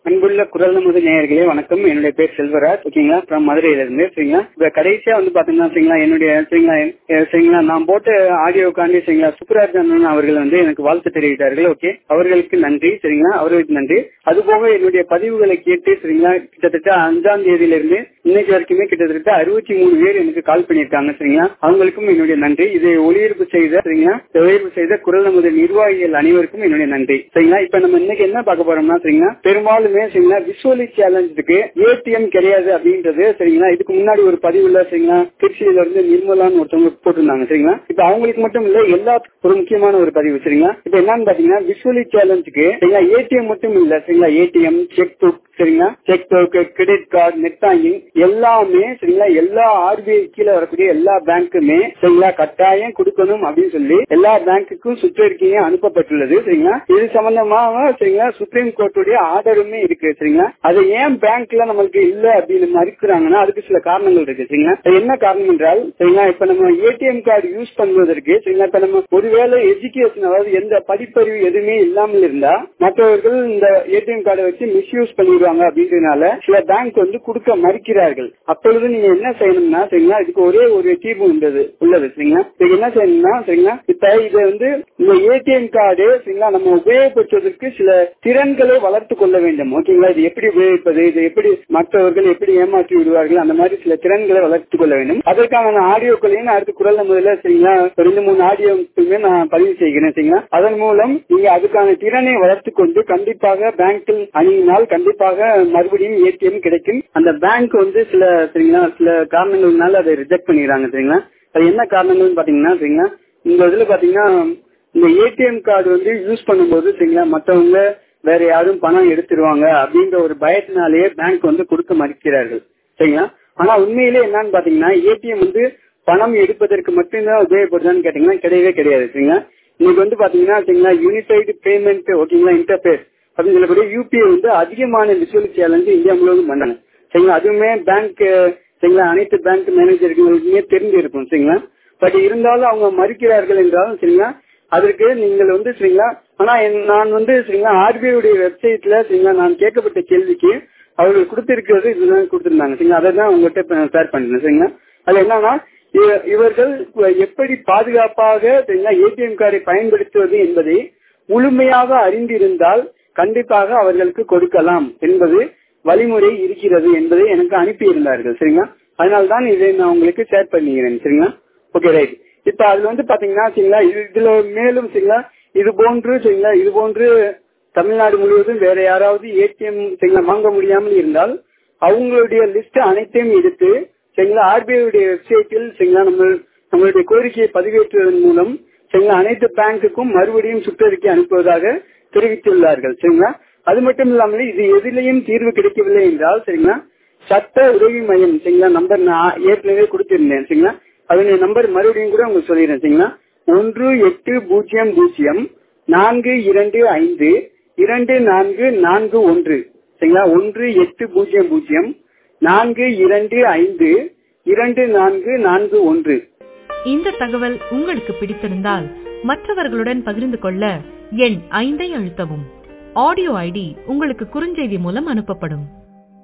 அன்புள்ள குரல் நமது நேயர்களே வணக்கம் என்னுடைய பேர் செல்வராஜ் ஓகேங்களா ஃப்ரம் மதுரையில இருந்து சரிங்களா இப்ப கடைசியா வந்து பாத்தீங்கன்னா சரிங்களா என்னுடைய சரிங்களா எ- சரிங்களா நான் போட்ட ஆடியோக்காண்டி சரிங்களா சுப்ராஜ் அண்ணன் அவர்கள் வந்து எனக்கு வாழ்த்து தெரிவித்தார்கள் ஓகே அவர்களுக்கு நன்றி சரிங்களா அவர்களுக்கு நன்றி அதுபோக என்னுடைய பதிவுகளை கேட்டு சரிங்களா கிட்டத்தட்ட அஞ்சாம் தேதியில இருந்து இன்னைக்கு வரைக்குமே கிட்டத்தட்ட அறுபத்தி மூணு பேர் எனக்கு கால் பண்ணியிருக்காங்க சரிங்களா அவங்களுக்கும் என்னுடைய நன்றி இதை ஒளிபரப்பு செய்த சரிங்களா ஒளிபரப்பு செய்த குரல் நமது நிர்வாகிகள் அனைவருக்கும் என்னுடைய நன்றி சரிங்களா இப்ப நம்ம இன்னைக்கு என்ன பார்க்க போறோம்னா சரிங்களா பெரும்பாலுமே சரிங்களா விஷுவலி சேலஞ்சுக்கு ஏடிஎம் கிடையாது அப்படின்றது சரிங்களா இதுக்கு முன்னாடி ஒரு பதிவுல சரிங்களா திருச்சியில இருந்து நிர்மலான்னு ஒருத்தவங்க போட்டிருந்தாங்க சரிங்களா இப்ப அவங்களுக்கு மட்டும் இல்ல எல்லா ஒரு முக்கியமான ஒரு பதிவு சரிங்களா இப்ப என்னன்னு பாத்தீங்கன்னா விஷுவலி சேலஞ்சுக்கு சரிங்களா ஏடிஎம் மட்டும் இல்ல சரிங்களா ஏடிஎம் செக் புக் சரிங்களா cheque book credit card net banking எல்லாமே சரிங்களா எல்லா ஆர்பிஐ கீழே வரக்கூடிய எல்லா பேங்க்குமே சரிங்களா கட்டாயம் கொடுக்கணும் அப்படின்னு சொல்லி எல்லா பேங்க்குக்கும் சுற்றறிக்கையும் அனுப்பப்பட்டுள்ளது சரிங்களா இது சம்பந்தமாக சரிங்களா சுப்ரீம் கோர்ட்டுடைய ஆர்டருமே இருக்கு சரிங்களா அது ஏன் பேங்க்ல நம்மளுக்கு இல்ல அப்படின்னு மறுக்கிறாங்கன்னா அதுக்கு சில காரணங்கள் இருக்கு சரிங்களா அது என்ன காரணம் என்றால் சரிங்களா இப்ப நம்ம ஏடிஎம் கார்டு யூஸ் பண்ணுவதற்கு சரிங்களா இப்ப நம்ம ஒருவேளை எஜுகேஷன் அதாவது எந்த படிப்பறிவு எதுவுமே இல்லாமல் இருந்தா மற்றவர்கள் இந்த ஏடிஎம் கார்டை வச்சு மிஸ்யூஸ் பண்ணிடுவாங்க அப்படின்றதுனால சில பேங்க் வந்து கொடுக்க மறுக்கிறார்கள் அப்பொழுது நீங்க என்ன செய்யணும்னா சரிங்களா இதுக்கு ஒரே ஒரு தீர்வு உள்ளது உள்ளது சரிங்களா இதுக்கு என்ன செய்யணும்னா சரிங்களா இப்ப இது வந்து இந்த ஏடிஎம் கார்டு சரிங்களா நம்ம உபயோகப்படுத்துவதற்கு சில திறன்களை வளர்த்து கொள்ள வேண்டும் ஓகேங்களா இது எப்படி உபயோகிப்பது இது எப்படி மற்றவர்கள் எப்படி ஏமாற்றி விடுவார்கள் அந்த மாதிரி சில திறன்களை வளர்த்துக் கொள்ள வேண்டும் அதற்கான ஆடியோக்களையும் நான் அடுத்து குரல் முதல்ல சரிங்களா ரெண்டு மூணு ஆடியோக்குமே நான் பதிவு செய்கிறேன் சரிங்களா அதன் மூலம் நீங்க அதுக்கான திறனை வளர்த்துக் கொண்டு கண்டிப்பாக பேங்கில் அணுகினால் கண்டிப்பாக மறுபடியும் ஏடிஎம் கிடைக்கும் அந்த பேங்க் வந்து சில சரிங்களா சில காரணங்கள்னால அதை ரிஜெக்ட் பண்ணிடுறாங்க சரிங்களா அது என்ன காரணங்கள்னு பாத்தீங்கன்னா சரிங்களா இந்த இதுல பாத்தீங்கன்னா இந்த ஏடிஎம் கார்டு வந்து யூஸ் பண்ணும்போது சரிங்களா மத்தவங்க வேற யாரும் பணம் எடுத்துருவாங்க அப்படின்ற ஒரு பயத்தினாலேயே பேங்க் வந்து கொடுக்க மறுக்கிறார்கள் சரிங்களா ஆனா உண்மையிலே என்னன்னு பாத்தீங்கன்னா ஏடிஎம் வந்து பணம் எடுப்பதற்கு மட்டும்தான் உபயோகப்படுதான்னு கேட்டீங்கன்னா கிடையவே கிடையாது சரிங்களா இன்னைக்கு வந்து பாத்தீங்கன்னா சரிங்களா யூனிஃபைடு பேமெண்ட் ஓகேங்களா இன்டர்பேஸ் அப்படின்னு சொல்லக்கூடிய யூபிஐ வந்து அதிகமான விசுவல் சேலஞ்சு இந்தியா முழுவதும் பண்ணாங்க சரிங்களா அதுவுமே பேங்க் சரிங்களா அனைத்து பேங்க் மேனேஜர்களுக்குமே தெரிஞ்சிருக்கும் சரிங்களா பட் இருந்தாலும் அவங்க மறுக்கிறார்கள் என்றாலும் சரிங்களா அதற்கு நீங்கள் வந்து சரிங்களா ஆனா என்- நான் வந்து சரிங்களா ஆர்பிஐ உடைய வெப்சைட்ல சரிங்களா நான் கேட்கப்பட்ட கேள்விக்கு அவர்கள் கொடுத்திருக்கிறது இதுதான் கொடுத்திருந்தாங்க சரிங்களா அதை தான் உங்ககிட்ட ஷேர் பண்றேன் சரிங்களா அது என்னன்னா இவ- இவர்கள் எப்படி பாதுகாப்பாக சரிங்களா ஏடிஎம் கார்டை பயன்படுத்துவது என்பதை முழுமையாக அறிந்திருந்தால் கண்டிப்பாக அவர்களுக்கு கொடுக்கலாம் என்பது வழிமுறை இருக்கிறது என்பதை எனக்கு அனுப்பியிருந்தார்கள் சரிங்களா அதனால்தான் இதை நான் உங்களுக்கு ஷேர் பண்ணிக்கிறேன் சரிங்களா ஓகே ரைட் இப்ப அதுல வந்து பாத்தீங்கன்னா சரிங்களா இது- இதுல மேலும் சரிங்களா இது போன்று சரிங்களா இது போன்று தமிழ்நாடு முழுவதும் வேற யாராவது ஏடிஎம் சரிங்களா வாங்க முடியாமல் இருந்தால் அவங்களுடைய லிஸ்ட் அனைத்தையும் எடுத்து சரிங்களா ஆர்பிஐ உடைய வெப்சைட்டில் சரிங்களா நம்ம நம்மளுடைய கோரிக்கையை பதிவேற்றுவதன் மூலம் சரிங்களா அனைத்து பேங்குக்கும் மறுபடியும் சுற்றறிக்கை அனுப்புவதாக தெரிவித்துள்ளார்கள் சரிங்களா அது மட்டும் இல்லாமல் இது எதிலையும் தீர்வு கிடைக்கவில்லை என்றால் சரிங்களா சட்ட உதவி மையம் சரிங்களா நம்பர் நான் ஏற்கனவே கொடுத்திருந்தேன் சரிங்களா அதனுடைய நம்பர் மறுபடியும் கூட உங்களுக்கு சொல்லிடுறேன் சரிங்களா ஒன்று எட்டு பூஜ்ஜியம் பூஜ்ஜியம் நான்கு இரண்டு ஐந்து இரண்டு நான்கு நான்கு ஒன்று சரிங்களா ஒன்று எட்டு பூஜ்ஜியம் பூஜ்ஜியம் நான்கு இரண்டு ஐந்து இரண்டு நான்கு நான்கு ஒன்று இந்த தகவல் உங்களுக்கு பிடித்திருந்தால் மற்றவர்களுடன் பகிர்ந்து கொள்ள எண் ஐந்தை அழுத்தவும் ஆடியோ ஐடி உங்களுக்கு குறுஞ்செய்தி மூலம் அனுப்பப்படும்